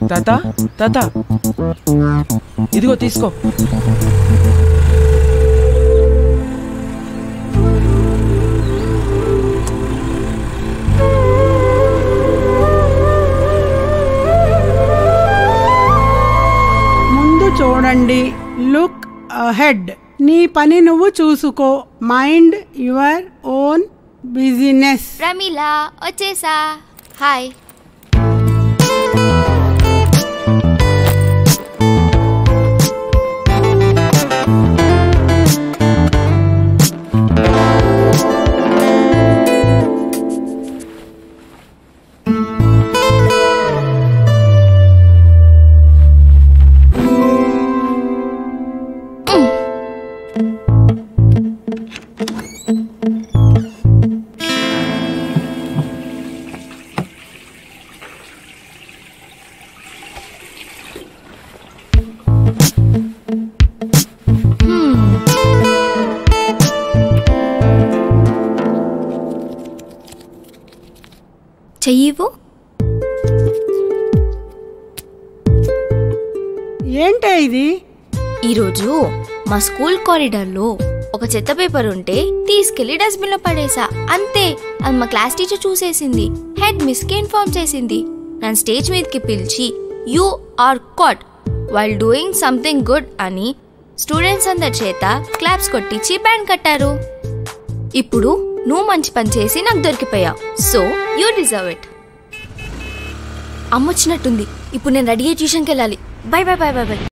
తాత తాత ఇదిగో తీసుకో ముందు చూడండి లుక్ అహెడ్ నీ పని నువ్వు చూసుకో mind your own business Pramila వచ్చేసా హాయ్ చెయ్యివు ఏంటే ఇది ఈరోజు మా స్కూల్ కారిడార్లో ఒక చెత్త పేపర్ ఉంటే తీసుకెళ్లి డస్ట్బిన్ లో పడేసా అంతే అది మా క్లాస్ టీచర్ చూసేసింది హెడ్ మిస్ కి ఇన్ఫార్మ్ చేసింది నన్ను స్టేజ్ మీదకి పిలిచి you are caught while doing something good అని స్టూడెంట్స్ అందరి చేత క్లాప్స్ కొట్టించి బ్యాండ్ కట్టారు ఇప్పుడు నువ్వు మంచి పని చేసి నాకు దొరికిపోయావు సో యూ డిజర్వ్ ఇట్ అమ్మొచ్చినట్టుంది ఇప్పుడు నేను రెడీ అయ్యి ట్యూషన్కి వెళ్ళాలి bye bye bye bye by